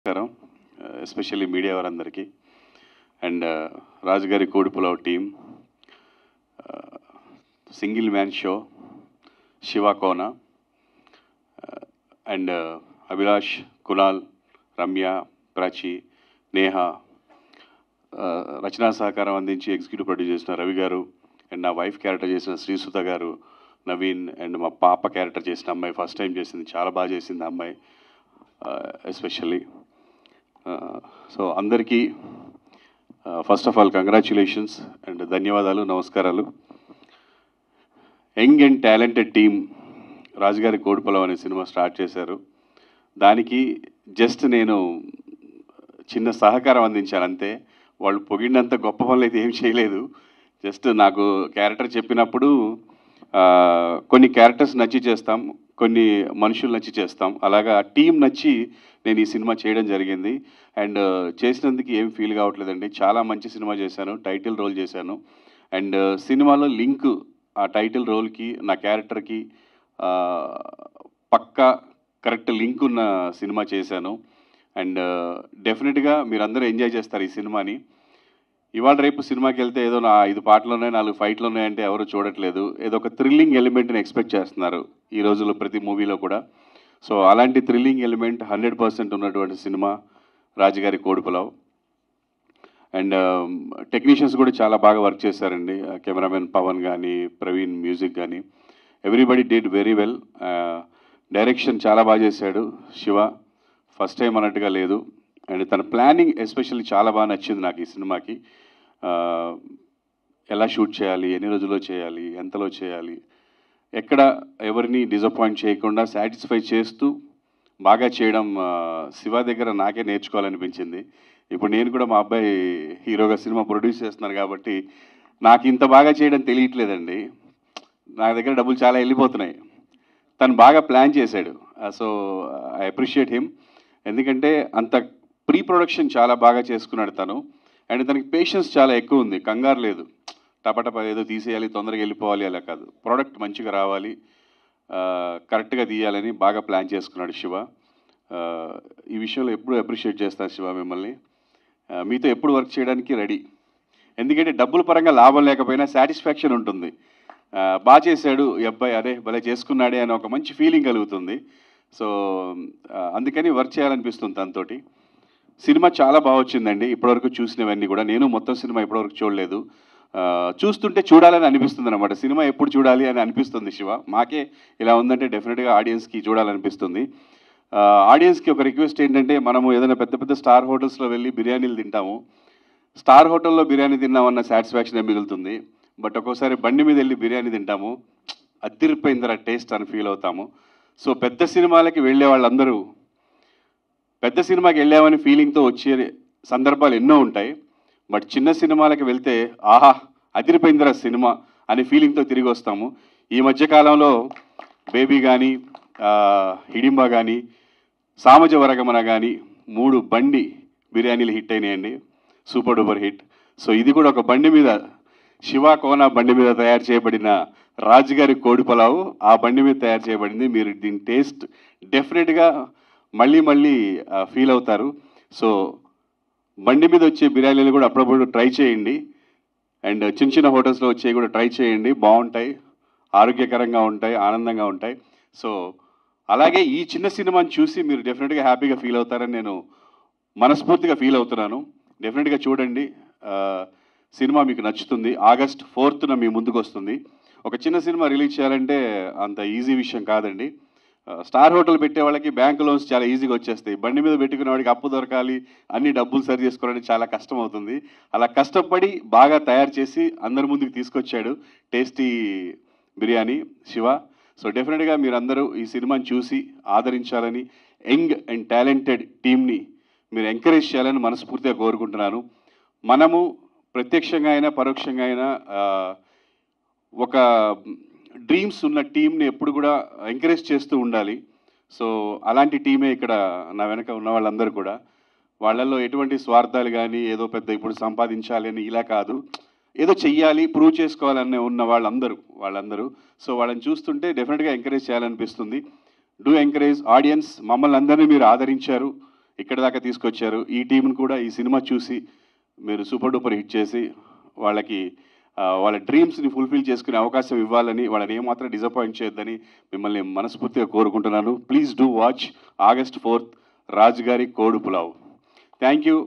నమస్కారం especially media వారందరికీ and రాజుగారి Kodipulao team single man show Siva Kona and Abhilash Kulal Ramya Prachi Neha uh, Rachana సహకారం అందించి ఎగ్జిక్యూటివ్ ప్రొడ్యూస్ చేసిన రవి గారు అండ్ నా వైఫ్ క్యారెక్టర్ చేసిన శ్రీసుత గారు నవీన్ అండ్ మా పాప క్యారెక్టర్ చేసిన అమ్మాయి ఫస్ట్ టైం చేసింది చాలా బాగా చేసింది ఆ అమ్మాయి ఎస్పెషల్లీ సో అందరికీ first of all congratulations and ధన్యవాదాలు నమస్కారాలు యంగ్ అండ్ టాలెంటెడ్ టీమ్ రాజుగారి కోడిపొలం అనే సినిమా స్టార్ట్ చేశారు దానికి జస్ట్ నేను చిన్న సహకారం అందించాను అంతే వాళ్ళు పొగిడినంత గొప్ప పనులు అయితే ఏం చేయలేదు జస్ట్ నాకు క్యారెక్టర్ చెప్పినప్పుడు ఆ, కొన్ని క్యారెక్టర్స్ నచ్చి చేస్తాం కొన్ని మనుషులు నచ్చి చేస్తాం అలాగా టీం నచ్చి నేను ఈ సినిమా చేయడం జరిగింది అండ్ చేసినందుకు ఏం ఫీల్ కావట్లేదండి చాలా మంచి సినిమా చేశాను టైటిల్ రోల్ చేశాను అండ్ సినిమాలో లింక్ ఆ టైటిల్ రోల్కి నా క్యారెక్టర్కి పక్కా కరెక్ట్ లింక్ ఉన్న సినిమా చేశాను అండ్ డెఫినెట్గా మీరందరూ ఎంజాయ్ చేస్తారు ఈ సినిమాని ఇవాళ రేపు సినిమాకి వెళ్తే ఏదో నా ఐదు పాటలు ఉన్నాయి నాలుగు ఫైట్లు ఉన్నాయంటే ఎవరు చూడట్లేదు ఏదో ఒక థ్రిల్లింగ్ ఎలిమెంట్ని ఎక్స్పెక్ట్ చేస్తున్నారు ఈ రోజుల్లో ప్రతి మూవీలో కూడా సో అలాంటి థ్రిల్లింగ్ ఎలిమెంట్ హండ్రెడ్ పర్సెంట్ ఉన్నటువంటి సినిమా రాజుగారి కోడిపులావ్ అండ్ టెక్నీషియన్స్ కూడా చాలా బాగా వర్క్ చేశారండి కెమెరామెన్ పవన్ కానీ ప్రవీణ్ మ్యూజిక్ కానీ everybody did very well direction చాలా బాగా చేశాడు శివ ఫస్ట్ టైం అన్నట్టుగా లేదు అండ్ తన ప్లానింగ్ ఎస్పెషల్లీ చాలా బాగా నచ్చింది నాకు ఈ సినిమాకి ఆ, ఎలా షూట్ చేయాలి ఎన్ని రోజుల్లో చేయాలి ఎంతలో చేయాలి ఎక్కడ ఎవరిని డిసప్పాయింట్ చేయకుండా సాటిస్ఫై చేస్తూ బాగా చేయడం ఆ, శివ దగ్గర నాకే నేర్చుకోవాలనిపించింది ఇప్పుడు నేను కూడా మా అబ్బాయి హీరోగా సినిమా ప్రొడ్యూస్ చేస్తున్నాను కాబట్టి నాకు ఇంత బాగా చేయడం తెలియట్లేదండి నా దగ్గర డబ్బులు చాలా వెళ్ళిపోతున్నాయి తను బాగా ప్లాన్ చేశాడు సో ఐ అప్రిషియేట్ హిమ్ ఎందుకంటే అంత ప్రీ ప్రొడక్షన్ చాలా బాగా చేసుకున్నాడు తను అండ్ తనకి పేషెన్స్ చాలా ఎక్కువ ఉంది కంగారు లేదు టపటప ఏదో తీసేయాలి తొందరగా వెళ్ళిపోవాలి అలా కాదు ప్రోడక్ట్ మంచిగా రావాలి కరెక్ట్గా తీయాలని బాగా ప్లాన్ చేసుకున్నాడు శివ ఆ, ఈ విషయంలో ఎప్పుడు అప్రిషియేట్ చేస్తాను శివ మిమ్మల్ని ఆ, మీతో ఎప్పుడు వర్క్ చేయడానికి రెడీ ఎందుకంటే డబ్బుల పరంగా లాభం లేకపోయినా సాటిస్ఫాక్షన్ ఉంటుంది ఆ, బాగా చేశాడు ఈ అబ్బాయి అరే భలే చేసుకున్నాడే అని ఒక మంచి ఫీలింగ్ కలుగుతుంది సో ఆ, అందుకని వర్క్ చేయాలనిపిస్తుంది తనతోటి సినిమా చాలా బాగా వచ్చిందండి ఇప్పటివరకు చూసినవన్నీ కూడా నేను మొత్తం సినిమా ఇప్పటివరకు చూడలేదు ఆ, చూస్తుంటే చూడాలని అనిపిస్తుంది అనమాట సినిమా ఎప్పుడు చూడాలి అని అనిపిస్తుంది శివ మాకే ఇలా ఉందంటే డెఫినెట్గా ఆడియన్స్కి చూడాలనిపిస్తుంది ఆ, ఆడియన్స్కి ఒక రిక్వెస్ట్ ఏంటంటే మనము ఏదైనా పెద్ద పెద్ద స్టార్ హోటల్స్లో వెళ్ళి బిర్యానీలు తింటాము స్టార్ హోటల్లో బిర్యానీ తిన్నామన్న సాటిస్ఫాక్షన్ మిగులుతుంది బట్ ఒక్కోసారి బండి మీద వెళ్ళి బిర్యానీ తింటాము అదిరిపోయిందిరా టేస్ట్ అని ఫీల్ అవుతాము సో పెద్ద సినిమాలకి వెళ్ళే వాళ్ళందరూ పెద్ద సినిమాకి వెళ్ళామని ఫీలింగ్తో వచ్చే సందర్భాలు ఎన్నో ఉంటాయి బట్ చిన్న సినిమాలకి వెళ్తే ఆహా అదిరిపోయిందిరా సినిమా అనే ఫీలింగ్తో తిరిగి వస్తాము ఈ మధ్య కాలంలో బేబీ కానీ హిడింబా కానీ సామజ వరగమన కానీ మూడు బండి బిర్యానీలు హిట్ అయినాయండి సూపర్ డూపర్ హిట్ సో ఇది కూడా ఒక బండి మీద శివ కోన బండి మీద తయారు చేయబడిన రాజుగారి కోడి పలావు ఆ బండి మీద తయారు చేయబడింది మీరు దీని టేస్ట్ డెఫినెట్గా మళ్ళీ మళ్ళీ ఫీల్ అవుతారు సో బండి మీద వచ్చే బిర్యానీలు కూడా అప్పుడప్పుడు ట్రై చేయండి అండ్ చిన్న చిన్న హోటల్స్లో వచ్చేవి కూడా ట్రై చేయండి బాగుంటాయి ఆరోగ్యకరంగా ఉంటాయి ఆనందంగా ఉంటాయి సో అలాగే ఈ చిన్న సినిమాని చూసి మీరు డెఫినెట్గా హ్యాపీగా ఫీల్ అవుతారని నేను మనస్ఫూర్తిగా ఫీల్ అవుతున్నాను డెఫినెట్గా చూడండి ఆ, సినిమా మీకు నచ్చుతుంది ఆగస్ట్ ఫోర్త్న మీ ముందుకు వస్తుంది ఒక చిన్న సినిమా రిలీజ్ చేయాలంటే అంత ఈజీ విషయం కాదండి ఆ, స్టార్ హోటల్ పెట్టే వాళ్ళకి బ్యాంక్ లోన్స్ చాలా ఈజీగా వచ్చేస్తాయి బండి మీద పెట్టుకునే వాడికి అప్పు దొరకాలి అన్ని డబ్బులు సరి చేసుకోవడానికి చాలా కష్టం అవుతుంది అలా కష్టపడి బాగా తయారు చేసి అందరి ముందుకు తీసుకొచ్చాడు టేస్టీ బిర్యానీ శివ సో డెఫినెట్గా మీరందరూ ఈ సినిమాని చూసి ఆదరించాలని యంగ్ అండ్ టాలెంటెడ్ టీమ్ని మీరు ఎంకరేజ్ చేయాలని మనస్ఫూర్తిగా కోరుకుంటున్నాను మనము ప్రత్యక్షంగా అయినా పరోక్షంగా అయినా ఆ, ఒక డ్రీమ్స్ ఉన్న టీంని ఎప్పుడు కూడా ఎంకరేజ్ చేస్తూ ఉండాలి సో అలాంటి టీమే ఇక్కడ నా వెనక ఉన్న వాళ్ళందరూ కూడా వాళ్ళల్లో ఎటువంటి స్వార్థాలు కానీ ఏదో పెద్ద ఇప్పుడు సంపాదించాలి అని ఇలా కాదు ఏదో చెయ్యాలి ప్రూవ్ చేసుకోవాలని ఉన్న వాళ్ళందరూ వాళ్ళందరూ సో వాళ్ళని చూస్తుంటే డెఫినెట్గా ఎంకరేజ్ చేయాలనిపిస్తుంది డూ ఎంకరేజ్ ఆడియన్స్ మమ్మల్ని అందరినీ మీరు ఆదరించారు ఇక్కడ దాకా తీసుకొచ్చారు ఈ టీంని కూడా ఈ సినిమా చూసి మీరు సూపర్ డూపర్ హిట్ చేసి వాళ్ళకి ఆ, వాళ్ళ డ్రీమ్స్ని ఫుల్ఫిల్ చేసుకునే అవకాశం ఇవ్వాలని వాళ్ళని ఏమాత్రం డిసప్పాయింట్ చేయొద్దని మిమ్మల్ని మనస్ఫూర్తిగా కోరుకుంటున్నాను please do watch August fourth Raju గారి కోడు పులావ్ థ్యాంక్ యూ